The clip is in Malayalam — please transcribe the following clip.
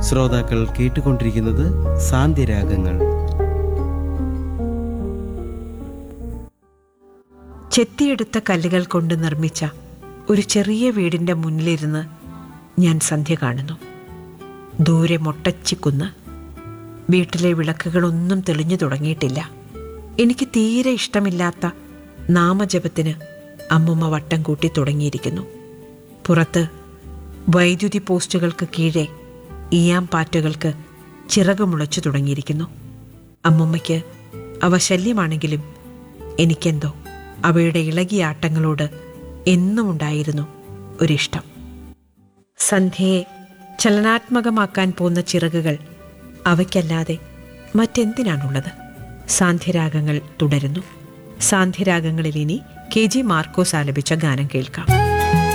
ശ്രോതാക്കൾ കേട്ടുകൊണ്ടിരിക്കുന്നത് സാന്ത്യരാഗങ്ങൾ ചെത്തിയെടുത്ത കല്ലുകൾ കൊണ്ട് നിർമ്മിച്ച ഒരു ചെറിയ വീടിൻ്റെ മുന്നിലിരുന്ന് ഞാൻ സന്ധ്യ കാണുന്നു ദൂരെ മൊട്ടച്ചിക്കുന്ന് വീട്ടിലെ വിളക്കുകളൊന്നും തെളിഞ്ഞു തുടങ്ങിയിട്ടില്ല എനിക്ക് തീരെ ഇഷ്ടമില്ലാത്ത നാമജപത്തിന് അമ്മുമ്മ വട്ടം കൂട്ടി തുടങ്ങിയിരിക്കുന്നു പുറത്ത് വൈദ്യുതി പോസ്റ്റുകൾക്ക് കീഴെ ഈയാം പാറ്റുകൾക്ക് ചിറക് മുളച്ചു തുടങ്ങിയിരിക്കുന്നു അമ്മുമ്മയ്ക്ക് അവ ശല്യമാണെങ്കിലും എനിക്കെന്തോ അവയുടെ ഇളകിയ ആട്ടങ്ങളോട് എന്നും ഉണ്ടായിരുന്നു ഒരിഷ്ടം സന്ധ്യയെ ചലനാത്മകമാക്കാൻ പോന്ന ചിറകുകൾ അവയ്ക്കല്ലാതെ മറ്റെന്തിനാണുള്ളത് സാന്ധ്യരാഗങ്ങൾ തുടരുന്നു സാന്ധ്യരാഗങ്ങളിൽ ഇനി കെ ജി മാർക്കോസ് ആലപിച്ച ഗാനം കേൾക്കാം